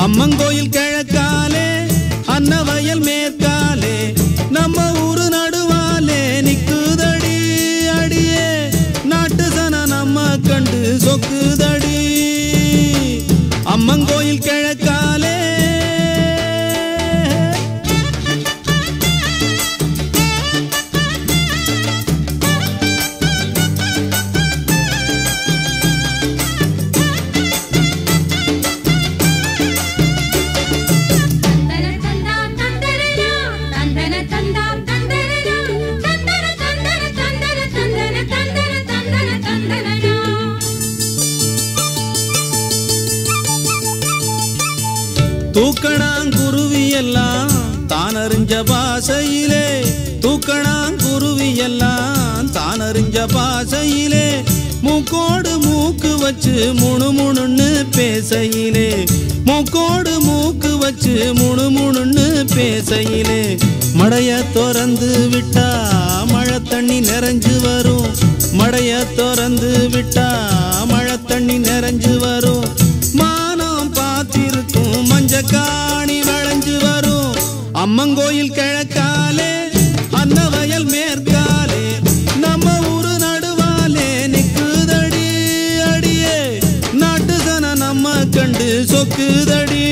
அம்மங்கோயில் கிழக்காலே அன்னவயல் மேற்காலே நம்ம ஊரு நடுவாலே நிக்குதடி அடியே நாட்டு சன நம்ம கண்டு சொக்குதடி அம்மங்கோயில் கிழக்காலே தந்தன தந்தாம் தந்தனனா தந்தன தந்தாம் தந்தனனா தந்தன தந்தன தந்தன தந்தன தந்தன தந்தன தந்தனனா தூக்கணாங்குருவி எல்லாம் தான் அறிஞ்ச பாசையிலே தூக்கணாங்குருவி எல்லாம் தான் அறிஞ்ச பாசையிலே மூக்கோடு மூக்கு வச்சு முணு முணுன்னு பேசையிலே மூக்கோடு மூக்கு வச்சு முணு முணுன்னு பேசையிலே மடைய திறந்து விட்டா மழை தண்ணி நிறைஞ்சு வரும் மடைய திறந்து விட்டா மழை தண்ணி நிறைஞ்சு வரும் மானம் பார்த்திருக்கும் மஞ்சக்காணி வளைஞ்சு வரும் அம்மங்கோயில் கிழக்காலே அன்னவயல் மேற்காலே நம்ம ஊரு நடுவாலே நிக்குதடி அடியே நாட்டு சன நம்ம கண்டு சொக்குதடி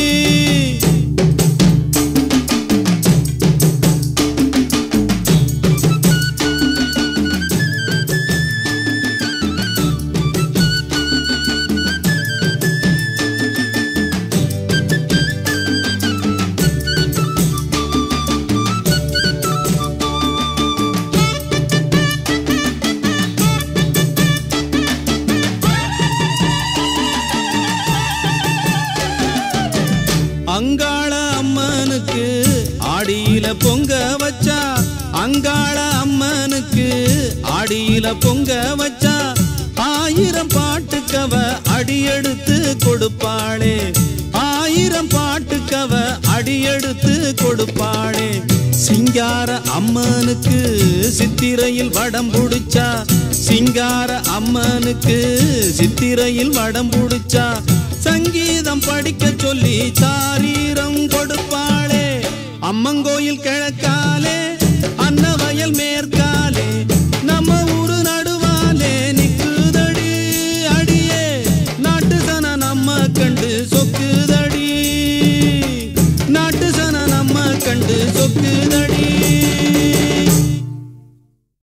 அங்காள அம்மனுக்கு ஆடியில பொங்க வச்சா அங்காள அம்மனுக்கு ஆடியில பொங்க வச்சா ஆயிரம் பாட்டுக்கவ அடியெடுத்து கொடுப்பாளே ஆயிரம் பாட்டுக்கவ அடியெடுத்து கொடுப்பாளே சிங்கார அம்மனுக்கு சித்திரையில் வடம் புடிச்சா சிங்கார அம்மனுக்கு சித்திரையில் வடம் புடிச்சா சங்கீதம் படிக்க சொல்லி சாரீரம் கொடுப்பாளே அம்மங்கோயில் கிழக்காலே அன்னவயல் மேற்கு